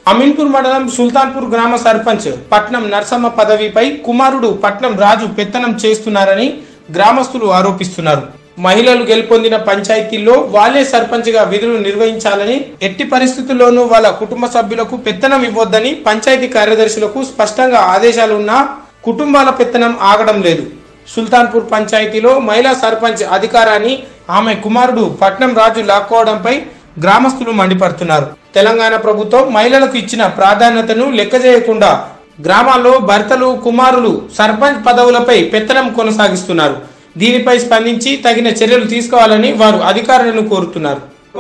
అమీన్పూర్ మండలం సుల్తాన్పూర్ గ్రామ సర్పంచ్ పట్నం నర్సమ్మ పదవిపై కుమారుడు పట్నం రాజు పెత్తనం చేస్తున్నారని గ్రామస్తులు ఆరోపిస్తున్నారు మహిళలు గెలుపొందిన పంచాయతీల్లో వాళ్లే సర్పంచ్గా విధులు నిర్వహించాలని ఎట్టి పరిస్థితుల్లోనూ వాళ్ళ కుటుంబ సభ్యులకు పెత్తనం ఇవ్వొద్దని పంచాయతీ కార్యదర్శులకు స్పష్టంగా ఆదేశాలున్నా కుటుంబాల పెత్తనం ఆగడం లేదు సుల్తాన్పూర్ పంచాయతీలో మహిళా సర్పంచ్ అధికారాన్ని ఆమె కుమారుడు పట్నం రాజు లాక్కోవడంపై గ్రామస్తులు మండిపడుతున్నారు తెలంగాణ ప్రభుత్వం మహిళలకు ఇచ్చిన ప్రాధాన్యతను లెక్క చేయకుండా గ్రామాల్లో భర్తలు కుమారులు సర్పంచ్ పదవులపై పెత్తనం కొనసాగిస్తున్నారు దీనిపై స్పందించి తగిన చర్యలు తీసుకోవాలని వారు అధికారులను కోరుతున్నారు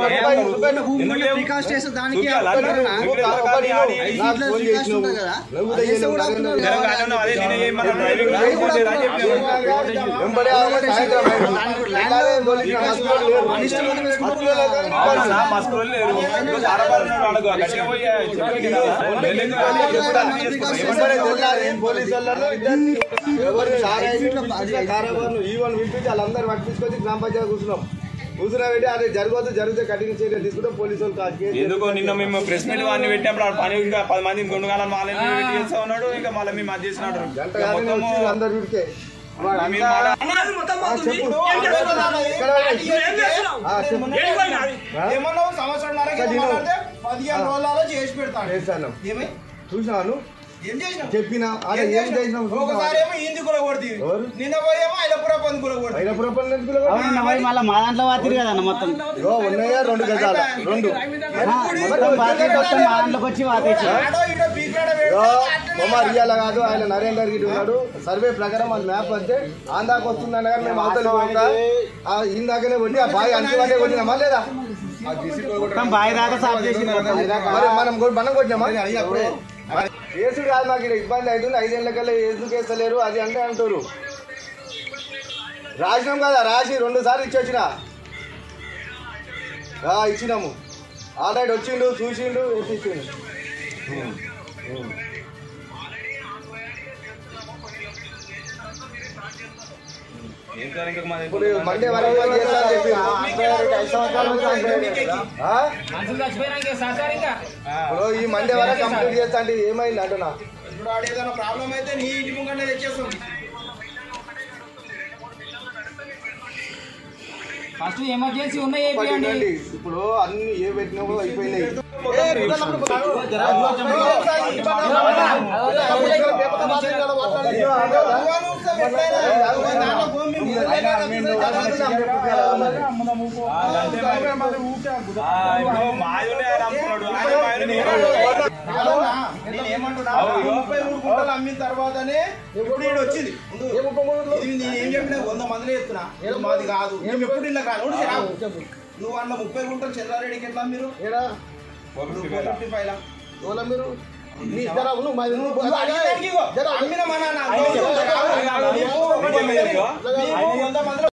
ప్రికాస్ట్ చేస్తే దానికి చూపియాలా? ఒక్కటేనా? ఒకటి ఆడి. ఐదు ఇంట్లో ప్రికాస్ట్ ఉంటుంది కదా? అది చేస్తే కూడా అవుతున్నారు కదా? తెలంగాణలో అదే నేనే చేయమన్నా డ్రైవింగ్ లైసెన్స్ లేదా అని చెప్పాను. వెంబడి ఆగకుండా సాయంత్రం ఐదు. ఎక్కాలే పోలీసులు మస్తులు లేరు. మస్తులు లేరు కానీ అవునా? మా స్కూల్లో లేరు. ఇప్పుడు కారబారు ఉన్నాడు అడుగు. గట్టిగా పోయి చెప్పండి కదా. వెళ్ళింది కానీ ఎప్పుడు అర్థం చేసుకోలేదు. వెంబడే తెల్లారి పోలీసు వాళ్ళను ఇద్దరిని ఎవరిని సారాయి కారబారును ఈవన్ వినిపించి వాళ్ళందరూ పట్టించుకొచ్చి గ్రామ పంచాయతీ కూర్చున్నాం కూర్చున్నా పెట్టి అది జరగదు జరిగితే కఠిన చర్య తీసుకుంటే పోలీసు వాళ్ళు కాదు కేసు ఎందుకో నిన్న మేము ప్రెస్ మీట్ వాడిని పెట్టినప్పుడు ఆ పని ఇంకా పది మంది గుండుగాలని మాలని పెట్టి చేస్తా ఉన్నాడు ఇంకా మళ్ళీ మేము అది చేసినాడు గంట ఇంకా కానీ మొత్తము వచ్చి అందరు వీడికే వాడు మీరు అంతా- మాట- ఆ, చెప్పు ఇక్కడ ఆ, చెప్పు ఏమన్నావు సంవత్సరం పదిహేను రోజులలో చేసి పెడతాడు చేశాను ఏమై చూసినాను ఏం చేసినావు చెప్పినా అదే ఏం చేసినాం ఒకసారి ఏమో హిందీ కూడా కొడుతుంది ఎవరు? నిన్న పోయేమో ఐలపుర పంది కూడా కొడుతుంది అయిన పురపల్లి ఎందుకు పిలవరు? అవునన్నా, మరి మళ్ళా మా దాంట్లో వాతిరి కదన్న మొత్తం ఇగో ఉన్నాయా రెండు గజాల రెండు మొత్తం వాతిరి మొత్తం మా దాంట్లోకి వచ్చి వాతేసి ఆడో ఇడో పీకాడ ఇగో బొమ్మ రియాల కాదు ఆయన నరేందర్ గిరి ఉన్నాడు సర్వే ప్రకారం అది మ్యాప్ వస్తే ఆందాకు వస్తుందన్న కానీ మేము అవతలి పోగా ఆ ఇందాకనే కొట్టి ఆ బావి అంచు వాళ్ళే కొట్టినామా లేదా మొత్తం బావి దాకా సాఫ్ చేసి మరి మనం కొ- మనం కొట్టినామా కేసుడు కాదు మాకు ఇక్కడ ఇబ్బంది అవుతుంది ఐదేళ్ళకల్లా ఎందుకు వేస్తలేరు అది అంటే అంటారు రాసినాం కదా రాసి రెండు సార్లు ఇచ్చి వచ్చిన ఆ, ఇచ్చినాము ఆల్రెడీ వచ్చిండు చూసిండు ఎత్తిచ్చిండు ఏం సార్ ఇంకా మాది ఇప్పుడు మండే వరకు చేస్తా అని చెప్పి ఐదు సంవత్సరాల నుంచి అంటున్నాడు కదా. ఆ? ఇప్పుడు ఈ మండే వరకు కంప్లీట్ చేస్తా అంటే ఏమైంది అంటున్నా ఇప్పుడు ఆడ ఏదైనా ప్రాబ్లం అయితే నీ ఇంటి ముంగంటే తెచ్చేస్తాం ఫస్ట్ ఎమర్జెన్సీ ఉన్నాయి ఒకటి వేపియండి రండి. ఇప్పుడు అన్ని ఏ పెట్టినావో అయిపోయినాయి ఆ, ఇప్పుడు మాది ఉన్నాయి ఆయన అమ్ముకున్నాడు ఆయన మాది నేను నేను ఏమంటున్నా ముప్పై మూడు గుంటలు అమ్మిన తర్వాతనే ఇప్పుడు ఈడు వచ్చింది ముందు ఇది నేను ఏం చెప్పినా వంద మందిలో చెప్తున్నా ఇది మాది కాదు మేము ఎప్పుడు ఇళ్ళకి రాను ఒకటి రావు. నువ్వు అన్న ముప్పై గుంటలు చంద్రారెడ్డికి ఎట్లా మీరు ఏడా? ఫిఫ్టీ ఫైవ్ లా ఎవరా మీరు నీ జరా ఉండు, మాది ఉండు. నువ్వు అడిగేదానికి ఇగో. అమ్మిన మా నాన్న. నువ్వు వంద మందిలో